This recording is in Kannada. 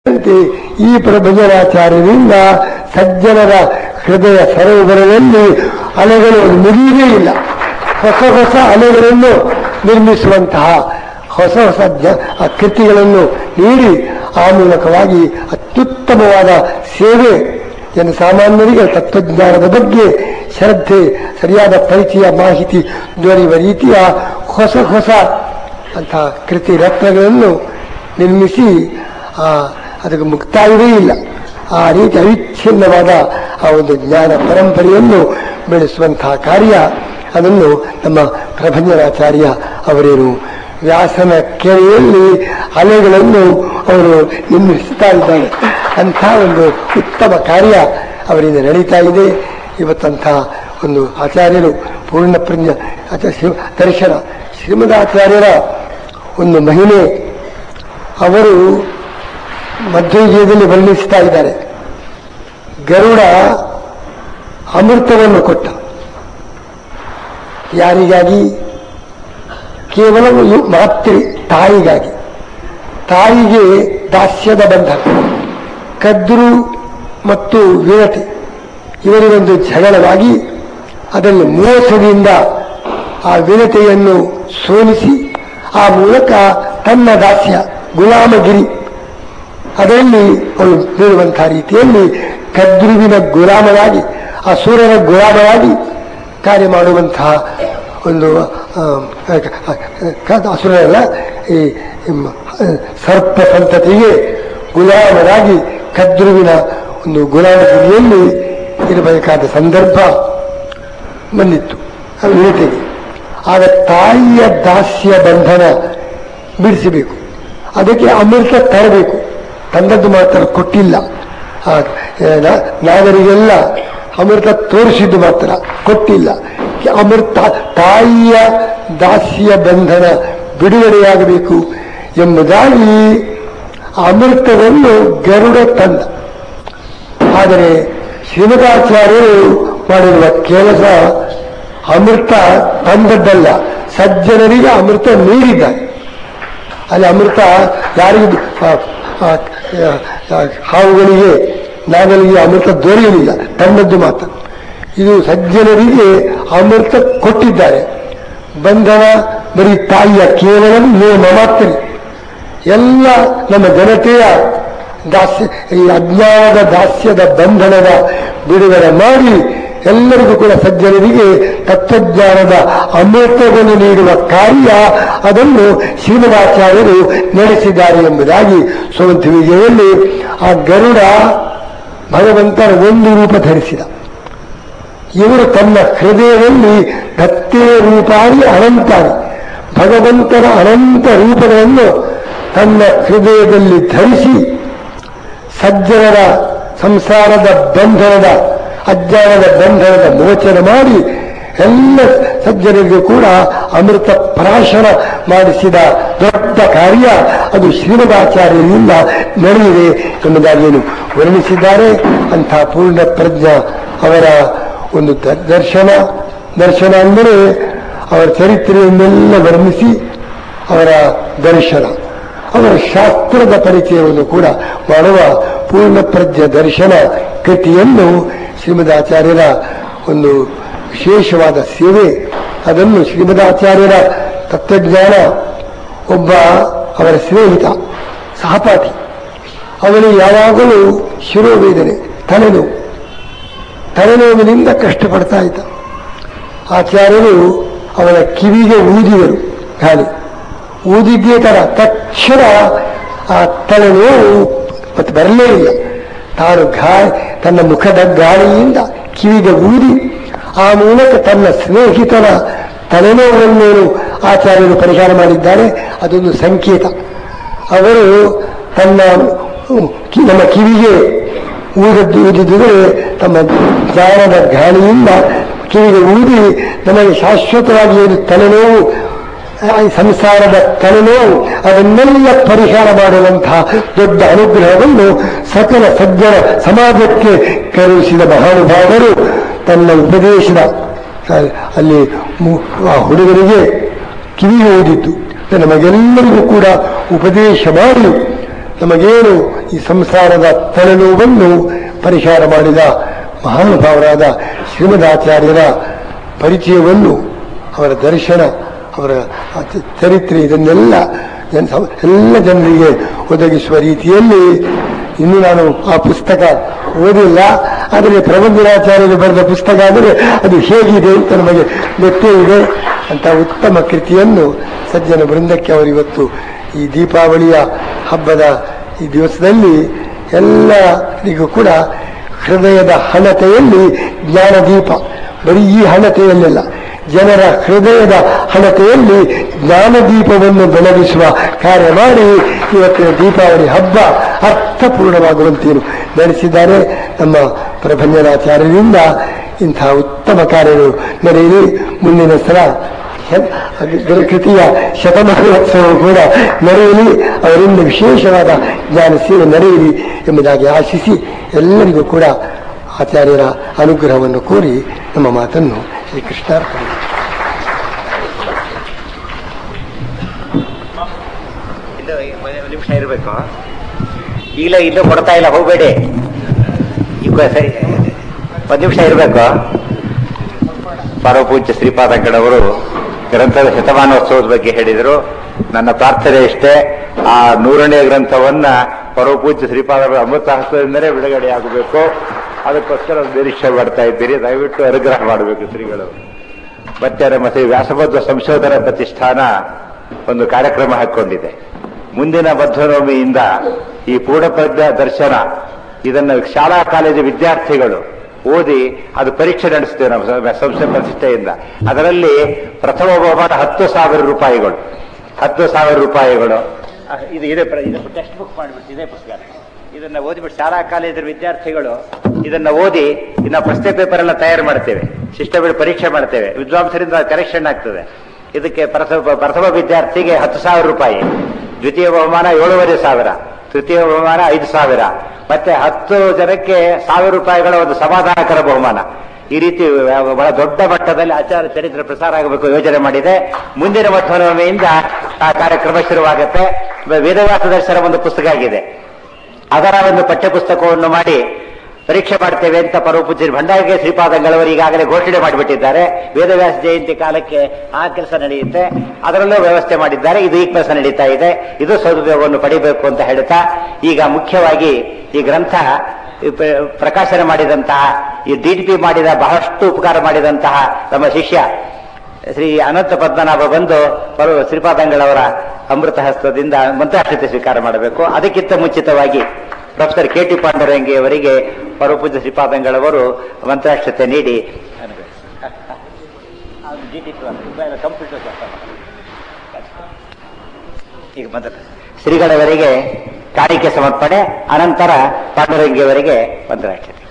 ಅಂತೆ ಈ ಪ್ರಭಂಜನಾಚಾರ್ಯರಿಂದ ಸಜ್ಜನರ ಹೃದಯ ಸರೋವರದಲ್ಲಿ ಅಲೆಗಳು ಮುಗಿಯುವುದೇ ಇಲ್ಲ ಹೊಸ ಹೊಸ ಅಲೆಗಳನ್ನು ನಿರ್ಮಿಸುವಂತಹ ಹೊಸ ಹೊಸ ಜ ಆ ಕೃತಿಗಳನ್ನು ನೀಡಿ ಆ ಮೂಲಕವಾಗಿ ಅತ್ಯುತ್ತಮವಾದ ಸೇವೆ ಜನಸಾಮಾನ್ಯರಿಗೆ ತತ್ವಜ್ಞಾನದ ಬಗ್ಗೆ ಶ್ರದ್ಧೆ ಸರಿಯಾದ ಪರಿಚಯ ಮಾಹಿತಿ ದೊರೆಯುವ ರೀತಿಯ ಹೊಸ ಹೊಸ ಅಂತಹ ಕೃತಿ ರತ್ನಗಳನ್ನು ನಿರ್ಮಿಸಿ ಆ ಅದಕ್ಕೆ ಮುಕ್ತಾಯವೇ ಇಲ್ಲ ಆ ರೀತಿ ಅವಿಚ್ಛಿನ್ನವಾದ ಆ ಒಂದು ಜ್ಞಾನ ಪರಂಪರೆಯನ್ನು ಬೆಳೆಸುವಂತಹ ಕಾರ್ಯ ಅದನ್ನು ನಮ್ಮ ಪ್ರಭಂಜನಾಚಾರ್ಯ ಅವರೇನು ವ್ಯಾಸನ ಕೆರೆಯಲ್ಲಿ ಅಲೆಗಳನ್ನು ಅವರು ನಿರ್ಮಿಸ್ತಾ ಇದ್ದಾರೆ ಅಂಥ ಒಂದು ಉತ್ತಮ ಕಾರ್ಯ ಅವರಿಂದ ನಡೀತಾ ಇದೆ ಇವತ್ತಂಥ ಒಂದು ಆಚಾರ್ಯರು ಪೂರ್ಣ ಪ್ರಜ್ಞ ಆಚಾರ್ಯ ಶಿವ ದರ್ಶನ ಶ್ರೀಮದಾಚಾರ್ಯರ ಒಂದು ಮಹಿಮೆ ಅವರು ಮಧ್ವಯುಗದಲ್ಲಿ ವರ್ಣಿಸ್ತಾ ಇದ್ದಾರೆ ಗರುಡ ಅಮೃತವನ್ನು ಕೊಟ್ಟ ಯಾರಿಗಾಗಿ ಕೇವಲ ಯು- ಮಾತೃ ತಾಯಿಗಾಗಿ ತಾಯಿಗೆ ದಾಸ್ಯದ ಬಂಧನ ಕದ್ರು ಮತ್ತು ವಿರತಿ ಇವರಿಗೊಂದು ಜಗಳವಾಗಿ ಅದನ್ನು ಮೋಸದಿಂದ ಆ ವಿನತೆಯನ್ನು ಸೋಲಿಸಿ ಆ ಮೂಲಕ ತನ್ನ ದಾಸ್ಯ ಗುಲಾಮಗಿರಿ ಅದರಲ್ಲಿ ಅವಳು ಬೀಳುವಂತಹ ರೀತಿಯಲ್ಲಿ ಕದ್ರುವಿನ ಗುಲಾಮರಾಗಿ ಆ ಸೂರ್ಯನ ಗುಲಾಮರಾಗಿ ಕಾರ್ಯ ಮಾಡುವಂತಹ ಒಂದು ಆ, ಆ, ಕ- ಅಸುರನಲ್ಲ ಈ ಮ್, ಸರ್ಪ ಸಂತತಿಗೆ ಗುಲಾಮರಾಗಿ ಕದ್ರುವಿನ ಒಂದು ಗುಲಾಮಗಿರಿಯಲ್ಲಿ ಇರಬೇಕಾದ ಸಂದರ್ಭ ಬಂದಿತ್ತು ಅದು ವಿನತೆಗೆ ಆಗ ತಾಯಿಯ ದಾಸ್ಯ ಬಂಧನ ಬಿಡಿಸಬೇಕು ಅದಕ್ಕೆ ಅಮೃತ ತರಬೇಕು ತಂದದ್ದು ಮಾತ್ರ ಕೊಟ್ಟಿಲ್ಲ ಆ, ಏನ, ನಾಗರಿಗೆಲ್ಲ ಅಮೃತ ತೋರಿಸಿದ್ದು ಮಾತ್ರ ಕೊಟ್ಟಿಲ್ಲ ಅಮೃತ ತಾಯಿಯ ದಾಸ್ಯ ಬಂಧನ ಬಿಡುಗಡೆಯಾಗಬೇಕು ಎಂಬುದಾಗಿ ಅಮೃತವನ್ನು ಗರುಡ ತಂದ ಆದರೆ ಶ್ರೀಮದಾಚಾರ್ಯರು ಮಾಡಿರುವ ಕೆಲಸ ಅಮೃತ ತಂದದ್ದಲ್ಲ ಸಜ್ಜನರಿಗೆ ಅಮೃತ ನೀಡಿದ್ದಾರೆ ಅಲ್ಲಿ ಅಮೃತ ಯಾರಿಗೂ ಆ, ಆ, ಆ, ಹಾವುಗಳಿಗೆ ನಾಗಲಿಗೆ ಅಮೃತ ದೊರೆಯಲಿಲ್ಲ ತಂದದ್ದು ಮಾತ್ರ ಇದು ಸಜ್ಜನರಿಗೆ ಅಮೃತ ಕೊಟ್ಟಿದ್ದಾರೆ ಬಂಧನ ಬರೀ ತಾಯಿಯ ಕೇವಲ ನೇಮ ಮಾತ್ರ ಎಲ್ಲ ನಮ್ಮ ಜನತೆಯ ದಾಸ್ಯ ಈ ಅಜ್ಞಾನದ ದಾಸ್ಯದ ಬಂಧನದ ಬಿಡುಗಡೆ ಮಾಡಿ ಎಲ್ಲರಿಗೂ ಕೂಡ ಸಜ್ಜನರಿಗೆ ತತ್ವಜ್ಞಾನದ ಅಮೃತವನ್ನು ನೀಡುವ ಕಾರ್ಯ ಅದನ್ನು ಶ್ರೀಮದಾಚಾರ್ಯರು ನಡೆಸಿದ್ದಾರೆ ಎಂಬುದಾಗಿ ಸೋಂತು ವಿಜಯದಲ್ಲಿ ಆ ಗರುಡ ಭಗವಂತನ ಒಂದು ರೂಪ ಧರಿಸಿದ ಇವರು ತನ್ನ ಹೃದಯದಲ್ಲಿ ದತ್ತೇ ರೂಪಾರಿ ಅನಂತಾರಿ ಭಗವಂತನ ಅನಂತ ರೂಪಗಳನ್ನು ತನ್ನ ಹೃದಯದಲ್ಲಿ ಧರಿಸಿ ಸಜ್ಜನರ ಸಂಸಾರದ ಬಂಧನದ ಅಜ್ಞಾನದ ಬಂಧನದ ಮೋಚನ ಮಾಡಿ ಎಲ್ಲ ಸಜ್ಜನರಿಗೂ ಕೂಡ ಅಮೃತ ಪ್ರಾಶನ ಮಾಡಿಸಿದ ದೊಡ್ಡ ಕಾರ್ಯ ಅದು ಶ್ರೀಮದಾಚಾರ್ಯರಿಂದ ನಡೆದಿದೆ ಎಂಬುದಾಗಿಯನ್ನು ವರ್ಣಿಸಿದ್ದಾರೆ ಅಂಥ ಪೂರ್ಣ ಪ್ರಜ್ಞ ಅವರ ಒಂದು ದ- ದರ್ಶನ ದರ್ಶನ ಅಂದರೆ ಅವರ ಚರಿತ್ರೆಯನ್ನೆಲ್ಲ ವರ್ಣಿಸಿ ಅವರ ದರ್ಶನ ಅವರ ಶಾಸ್ತ್ರದ ಪರಿಚಯವನ್ನು ಕೂಡ ಮಾಡುವ ಪೂರ್ಣ ಪ್ರಜ್ಞ ದರ್ಶನ ಕೃತಿಯನ್ನು ಶ್ರೀಮದಾಚಾರ್ಯರ ಒಂದು ವಿಶೇಷವಾದ ಸೇವೆ ಅದನ್ನು ಶ್ರೀಮದಾಚಾರ್ಯರ ತತ್ವಜ್ಞಾನ ಒಬ್ಬ ಅವರ ಸ್ನೇಹಿತ ಸಹಪಾಠಿ ಅವನಿಗೆ ಯಾವಾಗಲೂ ಶಿರೋವೇದನೆ ತಲೆನೋವು ತಲೆನೋವಿನಿಂದ ಕಷ್ಟಪಡ್ತಾ ಇದ್ದ ಆಚಾರ್ಯರು ಅವನ ಕಿವಿಗೆ ಊದಿದರು ಗಾಳಿ ಊದಿದ್ದೇ ತರ ತಕ್ಷಣ ಆ ತಲೆನೋವು ಮತ್ತೆ ಬರಲೇ ಇಲ್ಲ ತಾನು ಗಾಳಿ ತನ್ನ ಮುಖದ ಗಾಳಿಯಿಂದ ಕಿವಿಗೆ ಊದಿ ಆ ಮೂಲಕ ತನ್ನ ಸ್ನೇಹಿತನ ತಲೆನೋವನ್ನು ಆಚಾರ್ಯರು ಪರಿಹಾರ ಮಾಡಿದ್ದಾರೆ ಅದೊಂದು ಸಂಕೇತ ಅವರು ತನ್ನ ಹ್ಮ್, ಕಿ- ನಮ್ಮ ಕಿವಿಗೆ ಊದದ್ದು ಊದಿದ್ದರೆ ತಮ್ಮ ಜ್ಞಾನದ ಗಾಳಿಯಿಂದ ಕಿವಿಗೆ ಊದಿ ನಮಗೆ ಶಾಶ್ವತವಾಗಿ ಏನು ತಲೆನೋವು ಆ ಈ ಸಂಸಾರದ ತಲೆನೋವು ಅದನ್ನೆಲ್ಲ ಪರಿಹಾರ ಮಾಡುವಂತಹ ದೊಡ್ಡ ಅನುಗ್ರಹವನ್ನು ಸಕಲ ಸಜ್ಜನ ಸಮಾಜಕ್ಕೆ ಕರುಣಿಸಿದ ಮಹಾನುಭಾವರು ತನ್ನ ಉಪದೇಶದ ಆ- ಅಲ್ಲಿ ಮು- ಆ ಹುಡುಗರಿಗೆ ಕಿವಿ ಓದಿದ್ದು ನಮಗೆಲ್ಲರಿಗೂ ಕೂಡ ಉಪದೇಶ ಮಾಡಿ ನಮಗೇನು ಈ ಸಂಸಾರದ ತಲೆನೋವನ್ನು ಪರಿಹಾರ ಮಾಡಿದ ಮಹಾನುಭಾವರಾದ ಶ್ರೀಮದಾಚಾರ್ಯರ ಪರಿಚಯವನ್ನು ಅವರ ದರ್ಶನ ಅವರ ಚ- ಚರಿತ್ರೆ ಇದನ್ನೆಲ್ಲ ಜನ- ಎಲ್ಲ ಜನರಿಗೆ ಒದಗಿಸುವ ರೀತಿಯಲ್ಲಿ ಇನ್ನು ನಾನು ಆ ಪುಸ್ತಕ ಓದಿಲ್ಲ ಆದರೆ ಪ್ರಬಂಧರಾಚಾರ್ಯರು ಬರೆದ ಪುಸ್ತಕ ಅಂದರೆ ಅದು ಹೇಗಿದೆ ಅಂತ ನಮಗೆ ಗೊತ್ತೇ ಇದೆ ಅಂತ ಉತ್ತಮ ಕೃತಿಯನ್ನು ಸಜ್ಜನ ಬೃಂದಕ್ಕೆ ಅವರು ಇವತ್ತು ಈ ದೀಪಾವಳಿಯ ಹಬ್ಬದ ಈ ದಿವಸದಲ್ಲಿ ಎಲ್ಲರಿಗೂ ಕೂಡ ಹೃದಯದ ಹಣತೆಯಲ್ಲಿ ಜ್ಞಾನದೀಪ ಬರೀ ಈ ಹಣತೆಯಲ್ಲೆಲ್ಲ ಜನರ ಹೃದಯದ ಹಣತೆಯಲ್ಲಿ ಜ್ಞಾನದೀಪವನ್ನು ಬೆಳಗಿಸುವ ಕಾರ್ಯ ಮಾಡಿ ಇವತ್ತಿನ ದೀಪಾವಳಿ ಹಬ್ಬ ಅರ್ಥಪೂರ್ಣವಾಗುವಂತೇನು ನಡೆಸಿದ್ದಾರೆ ನಮ್ಮ ಪ್ರಬಂಧನಾಚಾರ್ಯರಿಂದ ಇಂತಹ ಉತ್ತಮ ಕಾರ್ಯಗಳು ನಡೆಯಲಿ ಮುಂದಿನ ಸಲ ಕೃತಿಯ ಶತಮಾನೋತ್ಸವ ಕೂಡ ನಡೆಯಲಿ ಅವರಿಂದ ವಿಶೇಷವಾದ ಜ್ಞಾನ ಸೇವೆ ನಡೆಯಲಿ ಎಂಬುದಾಗಿ ಆಶಿಸಿ ಎಲ್ಲರಿಗೂ ಕೂಡ ಆಚಾರ್ಯರ ಅನುಗ್ರಹವನ್ನು ಕೋರಿ ನಮ್ಮ ಮಾತನ್ನು ಶ್ರೀಕೃಷ್ಣಾರ್ಪಣೆ ಇನ್ನು ಒಂದು ನಿಮಿಷ ಇರಬೇಕು ಈಗಲೇ ಇನ್ನೂ ಕೊಡ್ತಾ ಇಲ್ಲ ಹೋಗಬೇಡಿ ಈಗ ಸರಿ ಒಂದು ನಿಮಿಷ ಇರಬೇಕು ಪರಮಪೂಜ್ಯ ಶ್ರೀಪಾದಂಗಡವರು ಗ್ರಂಥದ ಶತಮಾನೋತ್ಸವದ ಬಗ್ಗೆ ಹೇಳಿದರು ನನ್ನ ಪ್ರಾರ್ಥನೆ ಇಷ್ಟೇ ಆ ನೂರನೇ ಗ್ರಂಥವನ್ನ ಪರಮಪೂಜ್ಯ ಶ್ರೀಪಾದರ ಅಮೃತ ಹಸ್ತದಿಂದಲೇ ಬಿಡುಗಡೆ ಆಗಬೇಕು ಅದಕ್ಕೋಸ್ಕರ ನಿರೀಕ್ಷೆ ಮಾಡ್ತಾ ಇದ್ದೀರಿ ದಯವಿಟ್ಟು ಅನುಗ್ರಹ ಮಾಡಬೇಕು ಶ್ರೀಗಳು ಮತ್ತೆ ನಮ್ಮ ಶ್ರೀ ವ್ಯಾಸಬದ್ಧ ಸಂಶೋಧನಾ ಪ್ರತಿಷ್ಠಾನ ಒಂದು ಕಾರ್ಯಕ್ರಮ ಹಾಕೊಂಡಿದೆ ಮುಂದಿನ ಬದ್ಧನವಮಿಯಿಂದ ಈ ಪೂರ್ಣಪ್ರಜ್ಞ ದರ್ಶನ ಇದನ್ನು ಶಾಲಾ ಕಾಲೇಜು ವಿದ್ಯಾರ್ಥಿಗಳು ಓದಿ ಅದು ಪರೀಕ್ಷೆ ನಡೆಸ್ತೇವೆ ನಮ್ಮ ಸ- ಸಂಸ್ಥೆ ಪ್ರತಿಷ್ಠೆಯಿಂದ ಅದರಲ್ಲಿ ಪ್ರಥಮ ಬಹುಮಾನ ಹತ್ತು ಸಾವಿರ ರೂಪಾಯಿಗಳು ಹತ್ತು ಸಾವಿರ ರೂಪಾಯಿಗಳು ಆ, ಇದು ಇದೆ ಪ್ರ- ಇದು ಟೆಕ್ಸ್ಟ್ ಬುಕ್ ಮಾಡಿಬಿಟ್ಟು ಇದೇ ಪುಸ್ತಕ ಇದನ್ನ ಓದಿಬಿಟ್ಟು ಶಾಲಾ ಕಾಲೇಜರ ವಿದ್ಯಾರ್ಥಿಗಳು ಇದನ್ನ ಓದಿ ಇನ್ನ ಪ್ರಶ್ನೆ ಪೇಪರ್ ಎಲ್ಲ ತಯಾರು ಮಾಡ್ತೇವೆ ಸಿಸ್ಟಮ್ ಪರೀಕ್ಷೆ ಮಾಡ್ತೇವೆ ವಿದ್ವಾಂಸರಿಂದ ಕರೆಕ್ಷನ್ ಆಗ್ತದೆ ಇದಕ್ಕೆ ಪ್ರಥಮ ಪ್ರಥಮ ವಿದ್ಯಾರ್ಥಿಗೆ ಹತ್ತು ಸಾವಿರ ರೂಪಾಯಿ ದ್ವಿತೀಯ ಬಹುಮಾನ ಏಳೂವರೆ ಸಾವಿರ ತೃತೀಯ ಬಹುಮಾನ ಐದು ಸಾವಿರ ಮತ್ತೆ ಹತ್ತು ಜನಕ್ಕೆ ಸಾವಿರ ರೂಪಾಯಿಗಳ ಒಂದು ಸಮಾಧಾನಕರ ಬಹುಮಾನ ಈ ರೀತಿ ಬಹಳ ದೊಡ್ಡ ಮಟ್ಟದಲ್ಲಿ ಆಚಾರ ಚರಿತ್ರೆ ಪ್ರಸಾರ ಆಗಬೇಕು ಯೋಜನೆ ಮಾಡಿದೆ ಮುಂದಿನ ಮಧ್ವನವಮಿಯಿಂದ ಆ ಕಾರ್ಯಕ್ರಮ ಶುರುವಾಗುತ್ತೆ ವೇದವ್ಯಾಸ ದರ್ಶನ ಒಂದು ಪುಸ್ತಕ ಆಗಿದೆ ಅದರ ಒಂದು ಪಠ್ಯಪುಸ್ತಕವನ್ನು ಮಾಡಿ ಪರೀಕ್ಷೆ ಮಾಡ್ತೇವೆ ಅಂತ ಪರಮಪೂಜ್ಯ ಭಂಡಾರಿಗೆ ಶ್ರೀಪಾದಂಗಳವರು ಈಗಾಗಲೇ ಘೋಷಣೆ ಮಾಡಿಬಿಟ್ಟಿದ್ದಾರೆ ವೇದವ್ಯಾಸ ಜಯಂತಿ ಕಾಲಕ್ಕೆ ಆ ಕೆಲಸ ನಡೆಯುತ್ತೆ ಅದರಲ್ಲೂ ವ್ಯವಸ್ಥೆ ಮಾಡಿದ್ದಾರೆ ಇದು ಈ ಕೆಲಸ ನಡೀತಾ ಇದೆ ಇದು ಸದುಪಯೋಗವನ್ನು ಪಡಿಬೇಕು ಅಂತ ಹೇಳ್ತಾ ಈಗ ಮುಖ್ಯವಾಗಿ ಈ ಗ್ರಂಥ ಈ ಪ್ರ- ಪ್ರಕಾಶನ ಮಾಡಿದಂತಹ ಈ ಡಿ ಟಿ ಪಿ ಮಾಡಿದ ಬಹಳಷ್ಟು ಉಪಕಾರ ಮಾಡಿದಂತಹ ನಮ್ಮ ಶಿಷ್ಯ ಶ್ರೀ ಅನಂತ ಪದ್ಮನಾಭ ಬಂದು ಪರ ಶ್ರೀಪಾದಂಗಳವರ ಅಮೃತ ಹಸ್ತದಿಂದ ಮಂತ್ರಾಕ್ಷತೆ ಸ್ವೀಕಾರ ಮಾಡಬೇಕು ಅದಕ್ಕಿಂತ ಮುಂಚಿತವಾಗಿ ಪ್ರೊಫೆಸರ್ ಕೆ ಟಿ ಪಾಂಡುರಂಗಿ ಅವರಿಗೆ ಪರಪೂಜ್ಯ ಶ್ರೀಪಾದಂಗಳವರು ಮಂತ್ರಾಕ್ಷತೆ ನೀಡಿ ಕಂಪ್ಯೂಟರ್ ಈಗ ಮಂತ್ರ ಶ್ರೀಗಳವರಿಗೆ ಕಾಣಿಕೆ ಸಮರ್ಪಣೆ ಅನಂತರ ಪಾಂಡುರಂಗಿಯವರಿಗೆ ಮಂತ್ರಾಕ್ಷತೆ